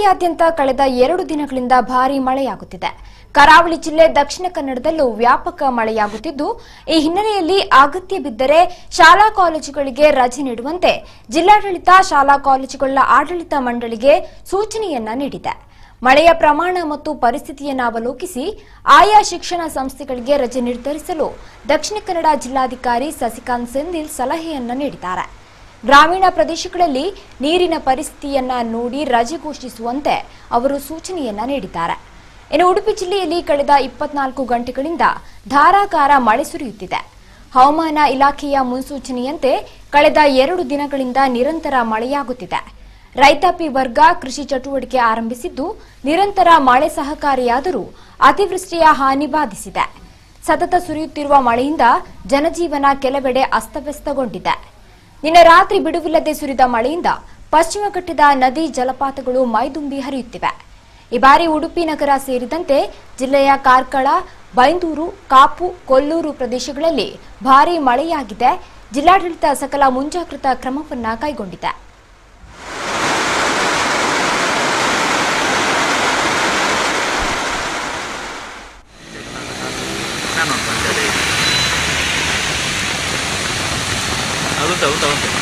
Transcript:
ಜಿಲ್ಲೆಯಾದ್ಯಂತ ಕಳೆದ ಎರಡು ದಿನಗಳಿಂದ ಭಾರೀ ಮಳೆಯಾಗುತ್ತಿದೆ ಕರಾವಳಿ ಜಿಲ್ಲೆ ದಕ್ಷಿಣ ಕನ್ನಡದಲ್ಲೂ ವ್ಯಾಪಕ ಮಳೆಯಾಗುತ್ತಿದ್ದು ಈ ಹಿನ್ನೆಲೆಯಲ್ಲಿ ಅಗತ್ಯ ಬಿದ್ದರೆ ಶಾಲಾ ಕಾಲೇಜುಗಳಿಗೆ ರಜೆ ನೀಡುವಂತೆ ಜಿಲ್ಲಾಡಳಿತ ಶಾಲಾ ಕಾಲೇಜುಗಳ ಆಡಳಿತ ಮಂಡಳಿಗೆ ಸೂಚನೆಯನ್ನ ನೀಡಿದೆ ಮಳೆಯ ಪ್ರಮಾಣ ಮತ್ತು ಪರಿಸ್ಥಿತಿಯನ್ನು ಅವಲೋಕಿಸಿ ಆಯಾ ಶಿಕ್ಷಣ ಸಂಸ್ಥೆಗಳಿಗೆ ರಜೆ ನಿರ್ಧರಿಸಲು ದಕ್ಷಿಣ ಕನ್ನಡ ಜಿಲ್ಲಾಧಿಕಾರಿ ಸಸಿಕಾಂತ್ ಸೆಂದಿಲ್ ಸಲಹೆಯನ್ನ ನೀಡಿದ್ದಾರೆ ಗ್ರಾಮೀಣ ಪ್ರದೇಶಗಳಲ್ಲಿ ನೀರಿನ ಪರಿಸ್ಥಿತಿಯನ್ನ ನೋಡಿ ರಜೆ ಘೋಷಿಸುವಂತೆ ಅವರು ಸೂಚನೆಯನ್ನ ನೀಡಿದ್ದಾರೆ ಇನ್ನು ಉಡುಪಿ ಜಿಲ್ಲೆಯಲ್ಲಿ ಕಳೆದ ಇಪ್ಪತ್ನಾಲ್ಕು ಗಂಟೆಗಳಿಂದ ಧಾರಾಕಾರ ಮಳೆ ಸುರಿಯುತ್ತಿದೆ ಹವಾಮಾನ ಇಲಾಖೆಯ ಮುನ್ಸೂಚನೆಯಂತೆ ಕಳೆದ ಎರಡು ದಿನಗಳಿಂದ ನಿರಂತರ ಮಳೆಯಾಗುತ್ತಿದೆ ರೈತಾಪಿ ವರ್ಗ ಕೃಷಿ ಚಟುವಟಿಕೆ ಆರಂಭಿಸಿದ್ದು ನಿರಂತರ ಮಳೆ ಸಹಕಾರಿಯಾದರೂ ಅತಿವೃಷ್ಟಿಯ ಹಾನಿ ಬಾಧಿಸಿದೆ ಸತತ ಸುರಿಯುತ್ತಿರುವ ಮಳೆಯಿಂದ ಜನಜೀವನ ಕೆಲವೆಡೆ ಅಸ್ತವ್ಯಸ್ತಗೊಂಡಿದೆ ನಿನ್ನೆ ರಾತ್ರಿ ಬಿಡುವಿಲ್ಲದೆ ಸುರಿದ ಮಳೆಯಿಂದ ಪಶ್ಚಿಮ ಘಟ್ಟದ ನದಿ ಜಲಪಾತಗಳು ಮೈದುಂಬಿ ಹರಿಯುತ್ತಿವೆ ಈ ಬಾರಿ ಉಡುಪಿ ನಗರ ಸೇರಿದಂತೆ ಜಿಲ್ಲೆಯ ಕಾರ್ಕಳ ಬೈಂದೂರು ಕಾಪು ಕೊಲ್ಲೂರು ಪ್ರದೇಶಗಳಲ್ಲಿ ಭಾರೀ ಮಳೆಯಾಗಿದೆ ಜಿಲ್ಲಾಡಳಿತ ಸಕಲ ಮುಂಜಾಗ್ರತಾ ಕ್ರಮವನ್ನ ಕೈಗೊಂಡಿದೆ ನಾನು ಒಂದು ಅದು ತಗೋ ತಗೊಂತೆ